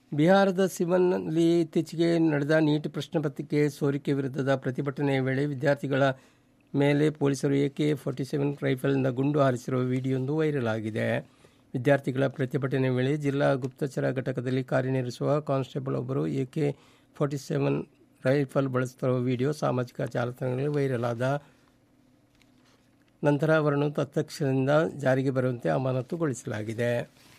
ಬಿಹಾರದ ಸಿವನ್ನಲ್ಲಿ ಇತ್ತೀಚೆಗೆ ನಡೆದ ನೀಟ್ ಪ್ರಶ್ನೆ ಪತ್ರಿಕೆ ಸೋರಿಕೆ ವಿರುದ್ಧದ ಪ್ರತಿಭಟನೆಯ ವೇಳೆ ವಿದ್ಯಾರ್ಥಿಗಳ ಮೇಲೆ ಪೊಲೀಸರು ಎಕೆ ಫೋರ್ಟಿ ಸೆವೆನ್ ರೈಫಲ್ನಿಂದ ಗುಂಡು ಹಾರಿಸಿರುವ ವಿಡಿಯೋವೊಂದು ವೈರಲ್ ಆಗಿದೆ ವಿದ್ಯಾರ್ಥಿಗಳ ಪ್ರತಿಭಟನೆ ವೇಳೆ ಜಿಲ್ಲಾ ಗುಪ್ತಚರ ಘಟಕದಲ್ಲಿ ಕಾರ್ಯನಿರ್ವಹಿಸುವ ಕಾನ್ಸ್ಟೇಬಲ್ ಒಬ್ಬರು ಎಕೆ ಫೋರ್ಟಿ ಸೆವೆನ್ ರೈಫಲ್ ಬಳಸುತ್ತಿರುವ ವಿಡಿಯೋ ಸಾಮಾಜಿಕ ಜಾಲತಾಣಗಳಲ್ಲಿ ವೈರಲ್ ಆದ ನಂತರ ಅವರನ್ನು ತತ್ಕ್ಷಣದಿಂದ ಜಾರಿಗೆ ಬರುವಂತೆ ಅಮಾನತುಗೊಳಿಸಲಾಗಿದೆ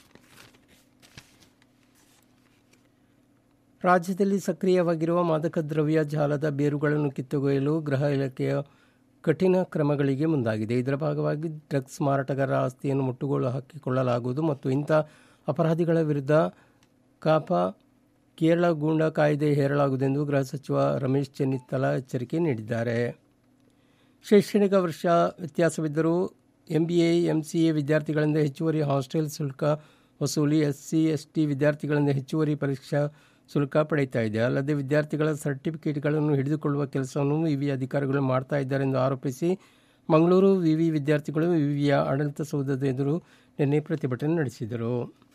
ರಾಜ್ಯದಲ್ಲಿ ಸಕ್ರಿಯವಾಗಿರುವ ಮಾದಕ ದ್ರವ್ಯ ಜಾಲದ ಬೇರುಗಳನ್ನು ಕಿತ್ತೊಗೆಯಲು ಗೃಹ ಇಲಾಖೆಯ ಕಠಿಣ ಕ್ರಮಗಳಿಗೆ ಮುಂದಾಗಿದೆ ಇದರ ಭಾಗವಾಗಿ ಡ್ರಗ್ಸ್ ಮಾರಾಟಗಾರರ ಆಸ್ತಿಯನ್ನು ಮುಟ್ಟುಗೋಲು ಹಾಕಿಕೊಳ್ಳಲಾಗುವುದು ಮತ್ತು ಇಂಥ ಅಪರಾಧಿಗಳ ವಿರುದ್ಧ ಕಾಪ ಕೇರಳ ಗೂಂಡಾ ಕಾಯ್ದೆ ಹೇರಲಾಗುವುದೆಂದು ಗೃಹ ಸಚಿವ ರಮೇಶ್ ಚೆನ್ನಿತ್ತಲ ಎಚ್ಚರಿಕೆ ನೀಡಿದ್ದಾರೆ ಶೈಕ್ಷಣಿಕ ವರ್ಷ ವ್ಯತ್ಯಾಸವಿದ್ದರೂ ಎಂಬಿಎ ಎಂಸಿಎ ವಿದ್ಯಾರ್ಥಿಗಳಿಂದ ಹೆಚ್ಚುವರಿ ಹಾಸ್ಟೆಲ್ ಶುಲ್ಕ ವಸೂಲಿ ಎಸ್ಸಿ ಎಸ್ಟಿ ವಿದ್ಯಾರ್ಥಿಗಳಿಂದ ಹೆಚ್ಚುವರಿ ಪರೀಕ್ಷಾ ಶುಲ್ಕ ಪಡೆಯುತ್ತಾ ಇದೆ ಅಲ್ಲದೆ ವಿದ್ಯಾರ್ಥಿಗಳ ಸರ್ಟಿಫಿಕೇಟ್ಗಳನ್ನು ಹಿಡಿದುಕೊಳ್ಳುವ ಕೆಲಸವನ್ನು ವಿವಿ ಅಧಿಕಾರಿಗಳು ಮಾಡ್ತಾ ಇದ್ದಾರೆ ಎಂದು ಆರೋಪಿಸಿ ಮಂಗಳೂರು ವಿವಿ ವಿದ್ಯಾರ್ಥಿಗಳು ವಿವಿಯ ಆಡಳಿತ ಸೌಧದ ಎದುರು ನಿನ್ನೆ ಪ್ರತಿಭಟನೆ ನಡೆಸಿದರು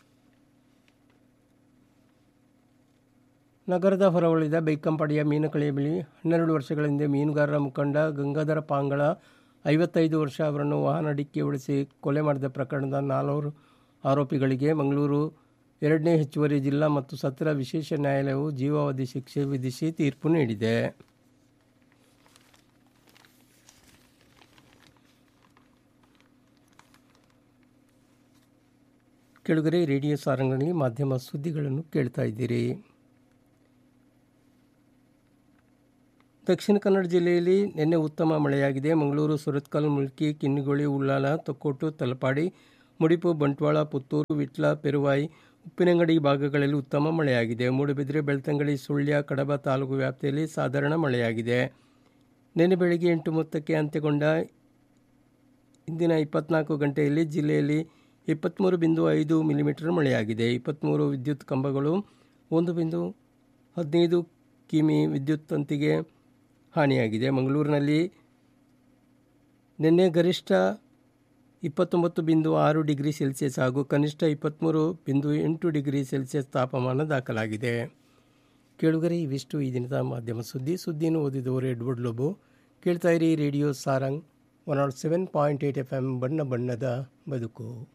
ನಗರದ ಹೊರವಳಿದ ಬೈಕಂಪಾಡಿಯ ಮೀನುಕಳೆಯ ಬಳಿ ಹನ್ನೆರಡು ವರ್ಷಗಳ ಹಿಂದೆ ಮೀನುಗಾರರ ಮುಖಂಡ ಗಂಗಾಧರ ಪಾಂಗಳ ಐವತ್ತೈದು ವರ್ಷ ಅವರನ್ನು ವಾಹನ ಡಿಕ್ಕಿ ಉಳಿಸಿ ಕೊಲೆ ಮಾಡಿದ ಪ್ರಕರಣದ ನಾಲ್ವರು ಆರೋಪಿಗಳಿಗೆ ಮಂಗಳೂರು ಎರಡನೇ ಹೆಚ್ಚುವರಿ ಜಿಲ್ಲಾ ಮತ್ತು ಸತ್ರ ವಿಶೇಷ ನ್ಯಾಯಾಲಯವು ಜೀವಾವಧಿ ಶಿಕ್ಷೆ ವಿಧಿಸಿ ತೀರ್ಪು ನೀಡಿದೆ ಕೆಳಗರೆ ರೇಡಿಯೋ ಸಾರಂಗಣಿ ಮಾಧ್ಯಮ ಸುದ್ದಿಗಳನ್ನು ಕೇಳ್ತಾ ಇದ್ದೀರಿ ದಕ್ಷಿಣ ಕನ್ನಡ ಜಿಲ್ಲೆಯಲ್ಲಿ ನಿನ್ನೆ ಉತ್ತಮ ಮಳೆಯಾಗಿದೆ ಮಂಗಳೂರು ಸುರತ್ಕಲ್ ಮುಲ್ಕಿ ಕಿನ್ನಿಗೋಳಿ ಉಳ್ಳಾಲ ತೊಕ್ಕೋಟು ತಲಪಾಡಿ ಮುಡಿಪು ಬಂಟ್ವಾಳ ಪುತ್ತೂರು ವಿಟ್ಲ ಪೆರುವಾಯಿ ಉಪ್ಪಿನಂಗಡಿ ಭಾಗಗಳಲ್ಲಿ ಉತ್ತಮ ಮಳೆಯಾಗಿದೆ ಮೂಡುಬಿದ್ರೆ ಬೆಳ್ತಂಗಡಿ ಸುಳ್ಯ ಕಡಬ ತಾಲೂಕು ವ್ಯಾಪ್ತಿಯಲ್ಲಿ ಸಾಧಾರಣ ಮಳೆಯಾಗಿದೆ ನಿನ್ನೆ ಬೆಳಗ್ಗೆ ಎಂಟು ಮೊತ್ತಕ್ಕೆ ಅಂತ್ಯಗೊಂಡ ಇಂದಿನ ಇಪ್ಪತ್ನಾಲ್ಕು ಗಂಟೆಯಲ್ಲಿ ಜಿಲ್ಲೆಯಲ್ಲಿ ಇಪ್ಪತ್ತ್ಮೂರು ಬಿಂದು ಐದು ಮಿಲಿಮೀಟರ್ ಮಳೆಯಾಗಿದೆ ಇಪ್ಪತ್ತ್ಮೂರು ವಿದ್ಯುತ್ ಕಂಬಗಳು ಒಂದು ಬಿಂದು ಹದಿನೈದು ಕಿಮಿ ವಿದ್ಯುತ್ ತಂತಿಗೆ ಹಾನಿಯಾಗಿದೆ ಮಂಗಳೂರಿನಲ್ಲಿ ನಿನ್ನೆ ಗರಿಷ್ಠ ಇಪ್ಪತ್ತೊಂಬತ್ತು ಬಿಂದು ಆರು ಡಿಗ್ರಿ ಸೆಲ್ಸಿಯಸ್ ಹಾಗೂ ಕನಿಷ್ಠ ಇಪ್ಪತ್ತ್ಮೂರು ಬಿಂದು ಎಂಟು ಡಿಗ್ರಿ ಸೆಲ್ಸಿಯಸ್ ತಾಪಮಾನ ದಾಖಲಾಗಿದೆ ಕೇಳುಗರೆ ಇವಿಷ್ಟು ಈ ದಿನದ ಮಾಧ್ಯಮ ಸುದ್ದಿ ಸುದ್ದಿಯನ್ನು ಓದಿದವರು ಎಡ್ವರ್ಡ್ ಲೋಬೋ ಕೇಳ್ತಾ ಇರಿ radio Sarang one naught seven point eight F M ಬಣ್ಣ ಬಣ್ಣದ ಬದುಕು